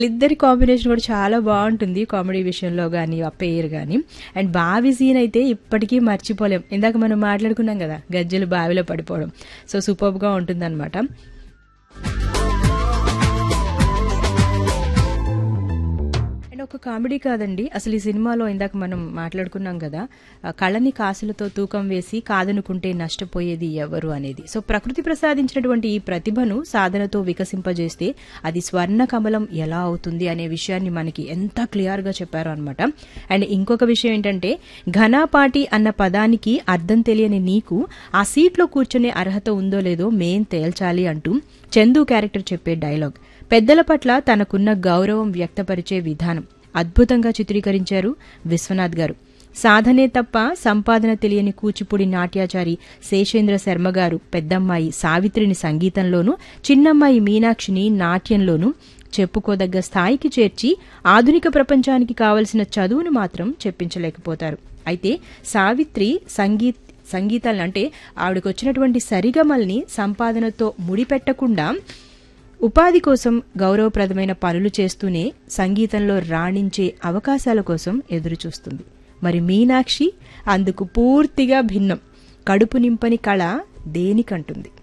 ఇద్దరి కాంబినేషన్ కూడా చాలా బాగుంటుంది కామెడీ విషయంలో కానీ ఆ పేరు కానీ అండ్ బావి సీన్ అయితే ఇప్పటికీ మర్చిపోలేం ఇందాక మనం మాట్లాడుకున్నాం కదా గజ్జలు బావిలో పడిపోవడం సో సూపర్గా ఉంటుంది అనమాట అండ్ ఒక కామెడీ కాదండి అసలు ఈ సినిమాలో ఇందాక మనం మాట్లాడుకున్నాం కదా ఆ కళని కాసులతో తూకం వేసి కాదనుకుంటే నష్టపోయేది ఎవరు అనేది సో ప్రకృతి ప్రసాదించినటువంటి ఈ ప్రతిభను సాధనతో వికసింపజేస్తే అది స్వర్ణ కమలం ఎలా అవుతుంది అనే విషయాన్ని మనకి ఎంత క్లియర్ గా చెప్పారు అనమాట అండ్ ఇంకొక విషయం ఏంటంటే ఘనాపాటి అన్న పదానికి అర్థం తెలియని నీకు ఆ సీట్లో కూర్చునే అర్హత ఉందో లేదో మేం తేల్చాలి అంటూ చందు క్యారెక్టర్ చెప్పే డైలాగ్ పెద్దల పట్ల తనకున్న గౌరవం వ్యక్తపరిచే విధానం అద్భుతంగా చిత్రీకరించారు విశ్వనాథ్ గారు సాధనే తప్ప సంపాదన తెలియని కూచిపూడి నాట్యాచారి శేషేంద్ర శర్మ గారు పెద్దమ్మాయి సావిత్రిని సంగీతంలోనూ చిన్నమ్మాయి మీనాక్షిని నాట్యంలోనూ చెప్పుకోదగ్గ స్థాయికి చేర్చి ఆధునిక ప్రపంచానికి కావలసిన చదువును మాత్రం చెప్పించలేకపోతారు అయితే సావిత్రి సంగీత్ సంగీతాలు అంటే ఆవిడకు వచ్చినటువంటి సరిగమల్ని సంపాదనతో ముడిపెట్టకుండా ఉపాధి కోసం గౌరవప్రదమైన పనులు చేస్తూనే సంగీతంలో రాణించే అవకాశాల కోసం ఎదురుచూస్తుంది మరి మీనాక్షి అందుకు పూర్తిగా భిన్నం కడుపు నింపని కళ దేనికంటుంది